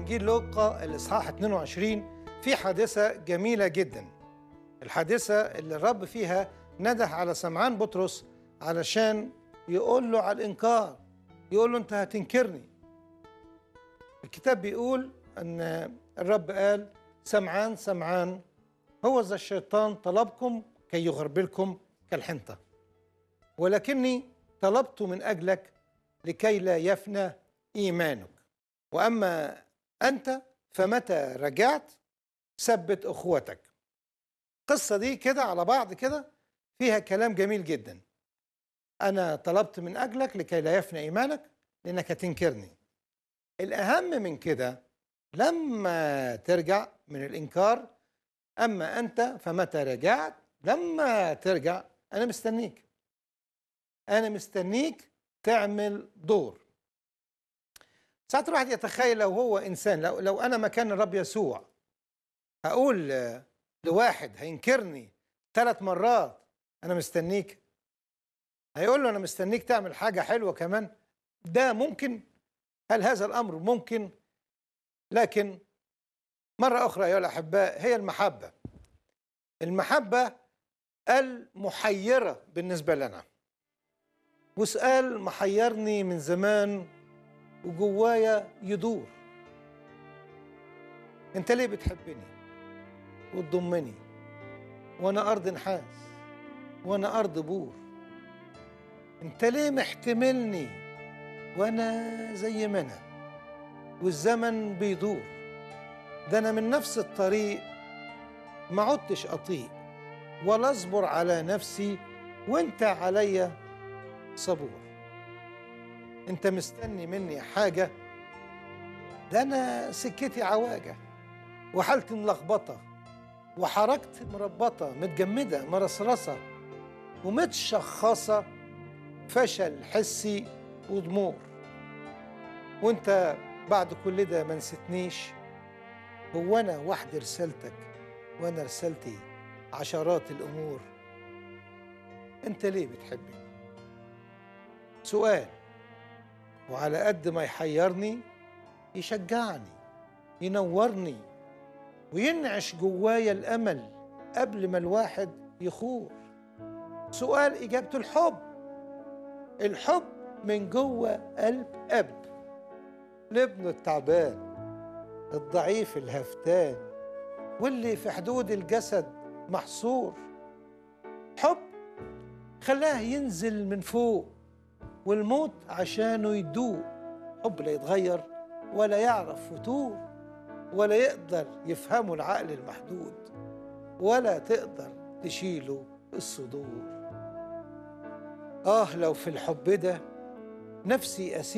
إنجيل لوقا الإصحاح 22 في حادثة جميلة جدا الحادثة اللي الرب فيها نده على سمعان بطرس علشان يقول له على الإنكار يقول له أنت هتنكرني الكتاب بيقول أن الرب قال سمعان سمعان هو ذا الشيطان طلبكم كي يغربلكم كالحنطة ولكني طلبت من أجلك لكي لا يفنى إيمانك وأما أنت فمتى رجعت ثبت أخوتك القصة دي كده على بعض كده فيها كلام جميل جدا أنا طلبت من أجلك لكي لا يفنى إيمانك لأنك هتنكرني الأهم من كده لما ترجع من الإنكار أما أنت فمتى رجعت لما ترجع أنا مستنيك أنا مستنيك تعمل دور ساعات الواحد يتخيل لو هو إنسان لو, لو أنا مكان الرب يسوع هقول لواحد هينكرني ثلاث مرات أنا مستنيك هيقول له أنا مستنيك تعمل حاجة حلوة كمان ده ممكن هل هذا الأمر ممكن لكن مرة أخرى أيها الأحباء هي المحبة المحبة المحيرة بالنسبة لنا وسؤال محيرني من زمان وجوايا يدور انت ليه بتحبني وتضمني وانا ارض نحاس وانا ارض بور انت ليه محتملني وانا زي ما انا والزمن بيدور ده انا من نفس الطريق ما عدتش اطيق ولا اصبر على نفسي وانت عليا صبور انت مستني مني حاجه ده انا سكتي عواجه وحالتي ملخبطه وحركتي مربطه متجمده مرصرصه ومتشخصه فشل حسي وضمور وانت بعد كل ده ما نسيتنيش هو انا وحدي رسالتك وانا رسالتي عشرات الامور انت ليه بتحبني سؤال وعلى قد ما يحيرني يشجعني ينورني وينعش جوايا الامل قبل ما الواحد يخور سؤال اجابته الحب الحب من جوه قلب اب لابنه التعبان الضعيف الهفتان واللي في حدود الجسد محصور حب خلاه ينزل من فوق والموت عشانه يدوق حب لا يتغير ولا يعرف فتور ولا يقدر يفهمه العقل المحدود ولا تقدر تشيله الصدور آه لو في الحب ده نفسي أسير